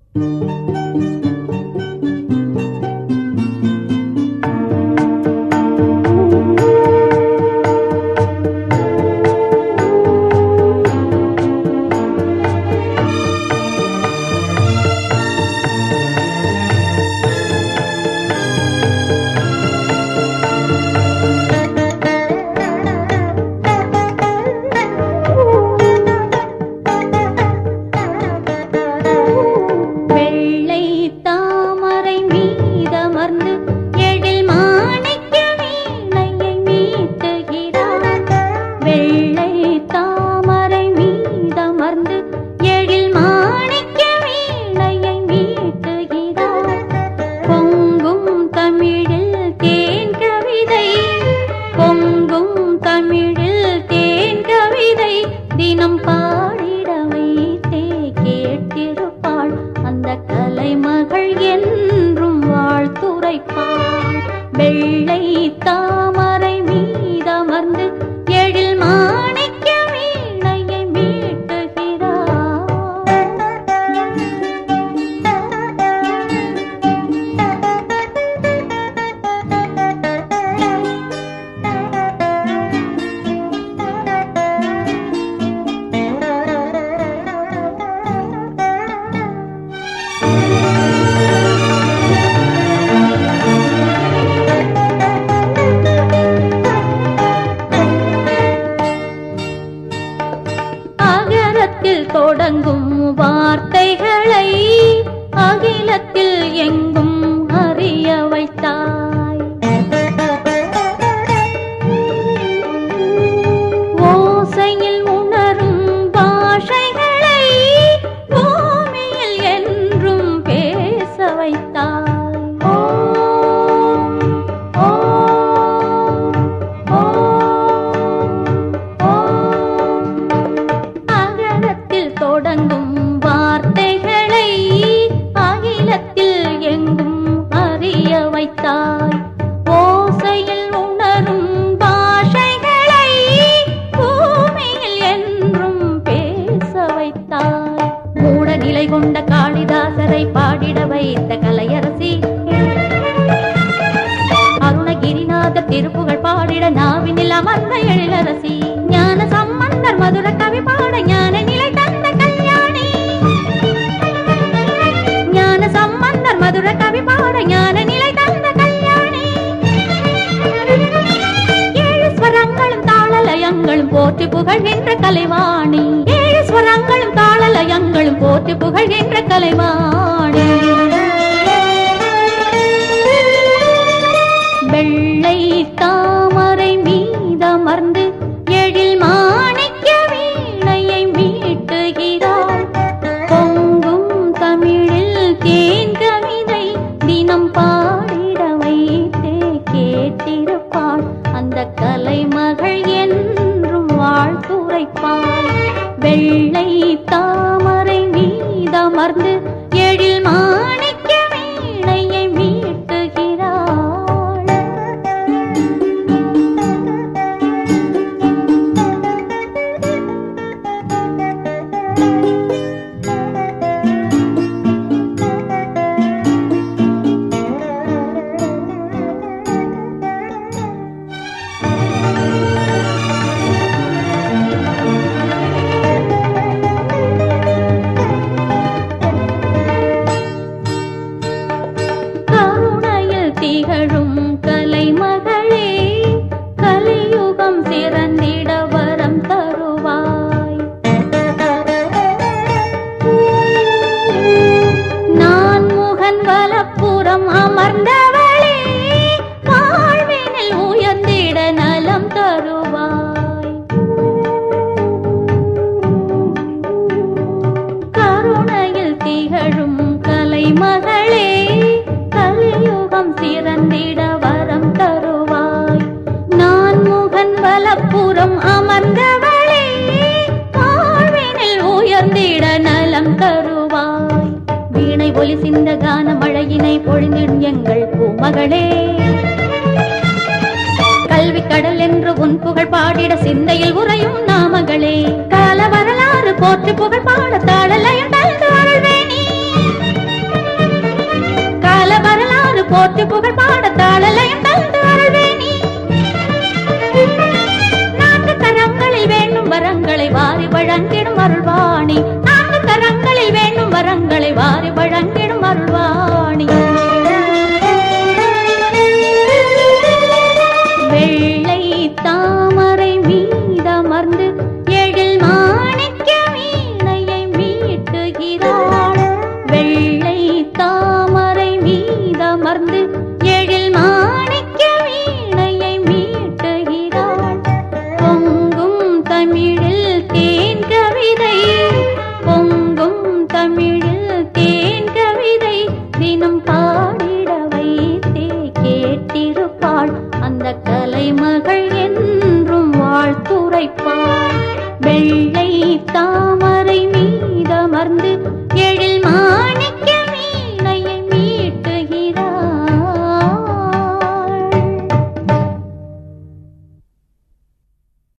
வெள்ளை தாமரை மீதமர்ந்து எழில் மாணிக்க வீணையை மீட்டுகிறார் வெள்ளை தாமரை மீதமர்ந்து எழில் மாணிக்க வீணையை மீட்டுகிறார் பொங்கும் தமிழில் தேன் கவிதை பொங்கும் தமிழில் தேன் கவிதை தினம் பாடிட வைத்தே கேட்டிருப்பாள் அந்த கலைமகள் என்றும் வாழ்த்துரைப்பாள் வெள்ளை தாமரை மீதமர்ந்து எழில் மாணிக்க வீணையை அகரத்தில் தொடங்கும் வார்த்தைகளை அகிலத்தில் எங்கும் அறிய வைத்தாய் ஓசையில் உணரும் பாஷைகளை பூமியில் என்றும் பேச வைத்தாய் ஓ ஓ ஓ ஓ அகரத்தில் தொடங்கும் வார்த்தைகளை அகிலத்தில் எங்கும் அறிய வைத்தாய் ஓசையில் உணரும் பாஷைகளை பூமியில் என்றும் பேச வைத்தாய் மூட நிலை கொண்ட காளிதாசரை பாடிட வைத்த கலையரசி அருணகிரிநாதர் திருப்புகழ் பாடிட நாவினில் அமர்ந்த எழிலரசி ஞான சம்பந்தர் மதுர கவி பாட ஞான நிலை தந்த கல்யாணி ஞான சம்பந்தர் மதுர கவி பாட ஞான நிலை தந்த கல்யாணி ஏழு ஸ்வரங்களும் தாளலயங்களும் போற்றி புகழ்கின்ற கலைவாணி ஏழு ஸ்வரங்களும் தாளலயங்களும் போற்றி புகழ்கின்ற கலைவாணி வெள்ளை தாமரை மீதமர்ந்து எழில் மாணிக்க வீணையை மீட்டுகிறாள் பொங்கும் தமிழில் தேன் கவிதை தினம் பாடிட வைத்தே கேட்டிருப்பாள் அந்த கலைமகள் என்றும் வாழ்த்துரைப்பாள் வெள்ளை தாமரை மீதமர்ந்து எழில் மாணிக்க வீணையை மீட்டுகிறாள் கருணையில் திகழும் கலைமகளே கலியுகம் சிறந்திட வரம் தருவாய் நான் முகன் வலப்புறம் அமர்ந்தவளே வாழ்வினில் உயர்ந்திட நலம் தருவாய் கருணையில் திகழும் கலைமகளே கலியுகம் சிறந்திட வரம் தருவாய் நான் முகன் வலப்புறம் அமர்ந்தவளே வாழ்வினில் உயர்ந்திட நலம் தருவாய் வீணை ஒலி சிந்த கான மழையினை பொழிந்திடும் எங்கள் பூமகளே கல்வி கடல் என்று உன் புகழ் பாடிட சிந்தையில் உறையும் நாமகளே கால வரலாறு போற்றி புகழ் பாட தாழலையும் தந்து அருள்வேணி போற்றி புகழ் பாட தாளலயம் தந்து அருள்வேணி நான்கு கரங்களில் வேண்டும் வரங்களை வாரி வழங்கிடும் அருள்வாணி நான்கு கரங்களில் வேண்டும் வரங்களை வாரி வழங்கிடும் அருள்வாணி